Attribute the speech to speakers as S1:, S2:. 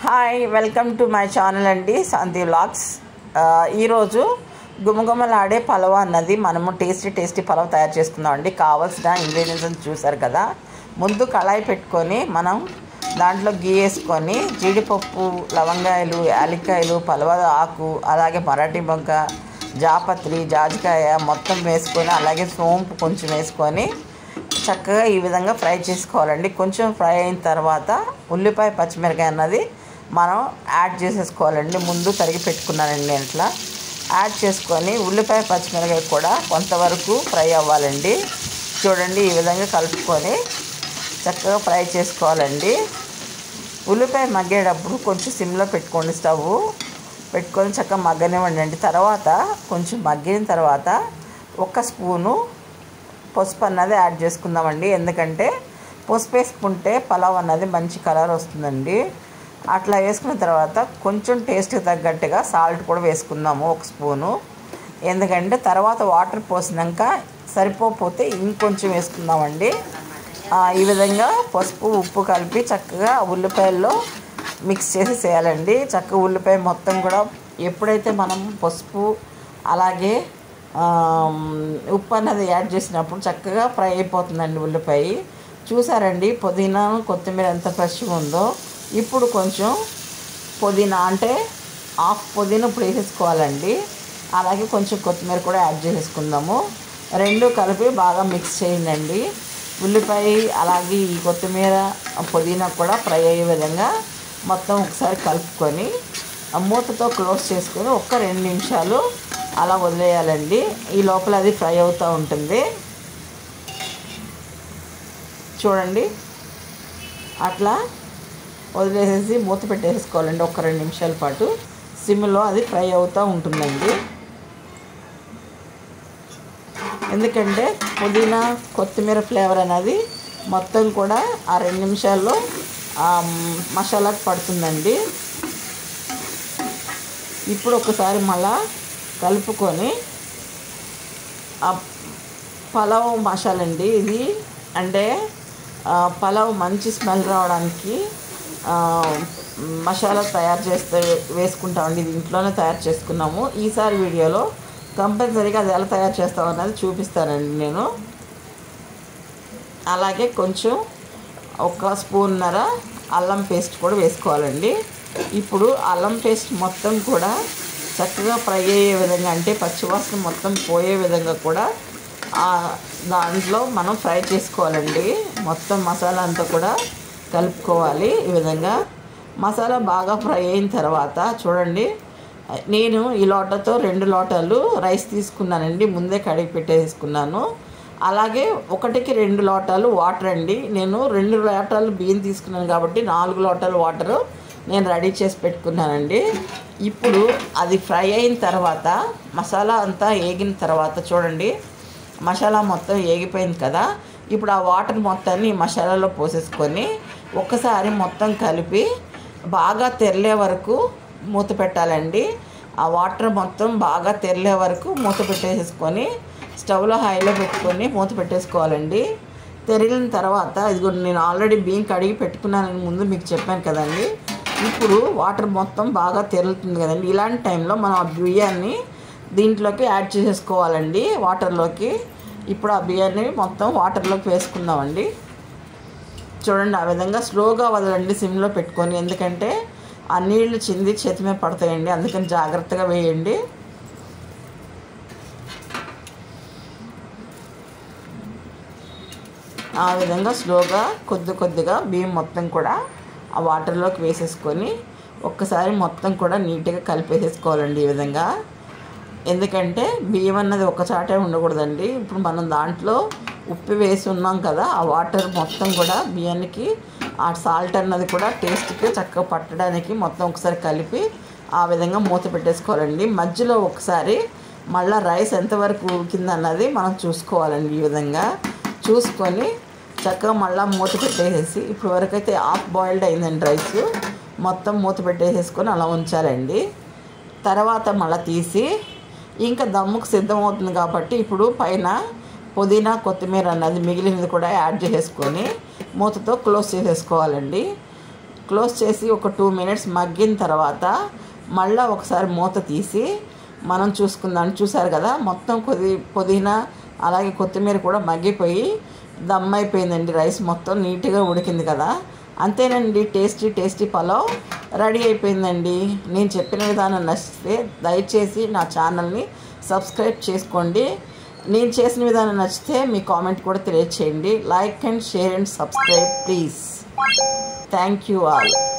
S1: hi welcome to my channel అండి Shanti vlogs ఆ, ఈరోజు గుమగుమలాడే పలవ అన్నది మనము టేస్టీ టేస్టీ పలవ తయారు చేసుకుందాం అండి కావాల్సిన ఇంగ్రీడియంట్స్ చూసారు కదా ముందు కళాయి పెట్టుకొని మనం దాంట్లో గీ వేసుకొని జీడిపప్పు లవంగాయలు యాలక్కాయలు పలవ ఆకు అలాగే మరాఠీ బొంక జాపత్రి జాజికాయ మొత్తం వేసుకొని అలాగే సోంపు కొంచెం వేసుకొని చక్కగా ఈ విధంగా ఫ్రై చేసుకోవాలండి కొంచెం ఫ్రై అయిన తర్వాత ఉల్లిపాయ పచ్చిమిరకాయ అన్నది మనం యాడ్ చేసేసుకోవాలండి ముందు తరిగి పెట్టుకున్నానండి నేను ఇట్లా యాడ్ చేసుకొని ఉల్లిపాయ పచ్చిమిరకాయ కూడా కొంతవరకు ఫ్రై అవ్వాలండి చూడండి ఈ విధంగా కలుపుకొని చక్కగా ఫ్రై చేసుకోవాలండి ఉల్లిపాయ మగ్గేటప్పుడు కొంచెం సిమ్లో పెట్టుకోండి స్టవ్ పెట్టుకొని చక్కగా మగ్గనివ్వండి అండి తర్వాత కొంచెం మగ్గిన తర్వాత ఒక స్పూను పసుపు అన్నది యాడ్ చేసుకుందామండి ఎందుకంటే పసుపు వేసుకుంటే పలావ్ అన్నది మంచి కలర్ వస్తుందండి అట్లా వేసుకున్న తర్వాత కొంచెం టేస్ట్కి తగ్గట్టుగా సాల్ట్ కూడా వేసుకుందాము ఒక స్పూను ఎందుకంటే తర్వాత వాటర్ పోసినాక సరిపోతే ఇంకొంచెం వేసుకుందామండి ఆ, ఈ విధంగా పసుపు ఉప్పు కలిపి చక్కగా ఉల్లిపాయల్లో మిక్స్ చేసి చేయాలండి చక్కగా ఉల్లిపాయ మొత్తం కూడా ఎప్పుడైతే మనం పసుపు అలాగే ఆ, ఉప్పు అన్నది యాడ్ చేసినప్పుడు చక్కగా ఫ్రై అయిపోతుందండి ఉల్లిపాయ చూసారండి పుదీనా కొత్తిమీర ఎంత ఫ్రెష్గా ఉందో ఇప్పుడు కొంచెం పుదీనా అంటే హాఫ్ పుదీనా ఇప్పుడు వేసేసుకోవాలండి అలాగే కొంచెం కొత్తిమీర కూడా యాడ్ చేసేసుకుందాము రెండు కలిపి బాగా మిక్స్ చేయండి ఉల్లిపాయ అలాగే ఈ కొత్తిమీర పుదీనా కూడా ఫ్రై అయ్యే విధంగా మొత్తం ఒకసారి కలుపుకొని ఆ మూతతో క్లోజ్ చేసుకొని ఒక్క రెండు నిమిషాలు అలా వదిలేయాలండి ఈ లోపల అది ఫ్రై అవుతూ ఉంటుంది చూడండి అట్లా వదిలేసేసి మూత పెట్టేసుకోవాలండి ఒక రెండు నిమిషాల పాటు సిమ్లో అది ఫ్రై అవుతూ ఉంటుందండి ఎందుకంటే పుదీనా కొత్తిమీర ఫ్లేవర్ అనేది మొత్తం కూడా ఆ రెండు నిమిషాల్లో ఆ మసాలాకు పడుతుందండి ఇప్పుడు ఒకసారి మళ్ళా కలుపుకొని ఆ పలావ్ మసాలా అండి ఇది అంటే ఆ, పలావ్ మంచి స్మెల్ రావడానికి ఆ, మసాలా తయారు చేస్తే వేసుకుంటామండి ఇది ఇంట్లోనే తయారు చేసుకున్నాము ఈసారి వీడియోలో కంపల్సరీగా అది ఎలా తయారు చేస్తాం అన్నది చూపిస్తానండి నేను అలాగే కొంచెం ఒక స్పూన్నర అల్లం పేస్ట్ కూడా వేసుకోవాలండి ఇప్పుడు అల్లం పేస్ట్ మొత్తం కూడా చక్కగా ఫ్రై అయ్యే విధంగా అంటే పచ్చివాసన మొత్తం పోయే విధంగా కూడా ఆ దాంట్లో మనం ఫ్రై చేసుకోవాలండి మొత్తం మసాలా అంతా కూడా కలుపుకోవాలి ఈ విధంగా మసాలా బాగా ఫ్రై అయిన తర్వాత చూడండి నేను ఈ లోటతో రెండు లోటాలు రైస్ తీసుకున్నానండి ముందే కడిగి పెట్టేసుకున్నాను అలాగే ఒకటికి రెండు లోటాలు వాటర్ అండి నేను రెండు లోటాలు బియ్యం తీసుకున్నాను కాబట్టి నాలుగు లోటాలు వాటరు నేను రెడీ చేసి పెట్టుకున్నానండి ఇప్పుడు అది ఫ్రై అయిన తర్వాత మసాలా అంతా వేగిన తర్వాత చూడండి మసాలా మొత్తం వేగిపోయింది కదా ఇప్పుడు ఆ వాటర్ మొత్తాన్ని ఈ మసాలాలో పోసేసుకొని ఒక్కసారి మొత్తం కలిపి బాగా తెరలే వరకు మూత పెట్టాలండి ఆ వాటర్ మొత్తం బాగా తెరలే వరకు మూత పెట్టేసేసుకొని స్టవ్లో హైలో పెట్టుకొని మూత పెట్టేసుకోవాలండి తెరిలిన తర్వాత ఇదిగో నేను ఆల్రెడీ బియ్యం కడిగి పెట్టుకున్నానని ముందు మీకు చెప్పాను కదండి ఇప్పుడు వాటర్ మొత్తం బాగా తెరులుతుంది కదండి ఇలాంటి టైంలో మనం ఆ బియ్యాన్ని దీంట్లోకి యాడ్ చేసేసుకోవాలండి వాటర్లోకి ఇప్పుడు ఆ బియ్యాన్ని మొత్తం వాటర్లోకి వేసుకుందామండి చూడండి ఆ విధంగా స్లోగా వదలండి సిమ్లో పెట్టుకొని ఎందుకంటే ఆ నీళ్లు చింది చేతి మీద పడతాయండి అందుకని జాగ్రత్తగా వేయండి ఆ విధంగా స్లోగా కొద్ది కొద్దిగా బియ్యం మొత్తం కూడా ఆ వాటర్లోకి వేసేసుకొని ఒక్కసారి మొత్తం కూడా నీట్గా కలిపేసేసుకోవాలండి ఈ విధంగా ఎందుకంటే బియ్యం అన్నది ఒక చాటే ఉండకూడదండి ఇప్పుడు మనం దాంట్లో ఉప్పు వేసి ఉన్నాం కదా ఆ వాటర్ మొత్తం కూడా బియ్యానికి ఆ సాల్ట్ అన్నది కూడా టేస్ట్కి చక్కగా పట్టడానికి మొత్తం ఒకసారి కలిపి ఆ విధంగా మూత పెట్టేసుకోవాలండి మధ్యలో ఒకసారి మళ్ళీ రైస్ ఎంతవరకు ఉడికింది అన్నది మనం చూసుకోవాలండి ఈ విధంగా చూసుకొని చక్కగా మళ్ళీ మూత పెట్టేసేసి ఇప్పుడు వరకైతే హాఫ్ బాయిల్డ్ అయిందండి రైస్ మొత్తం మూత పెట్టేసేసుకొని అలా ఉంచాలండి తర్వాత మళ్ళీ తీసి ఇంకా దమ్ముకు సిద్ధమవుతుంది కాబట్టి ఇప్పుడు పైన పుదీనా కొత్తిమీర అన్నది మిగిలినది కూడా యాడ్ చేసేసుకొని మూతతో క్లోజ్ చేసేసుకోవాలండి క్లోజ్ చేసి ఒక టూ మినిట్స్ మగ్గిన తర్వాత మళ్ళీ ఒకసారి మూత తీసి మనం చూసుకుందాం చూసారు కదా మొత్తం కొద్ది పుదీనా అలాగే కొత్తిమీర కూడా మగ్గిపోయి దమ్ అయిపోయిందండి రైస్ మొత్తం నీట్గా ఉడికింది కదా అంతేనండి టేస్టీ టేస్టీ పలావ్ రెడీ అయిపోయిందండి నేను చెప్పిన విధానం నచ్చితే దయచేసి నా ఛానల్ని సబ్స్క్రైబ్ చేసుకోండి నేను చేసిన విధానం నచ్చితే మీ కామెంట్ కూడా తెలియచేయండి like and share and subscribe please thank you all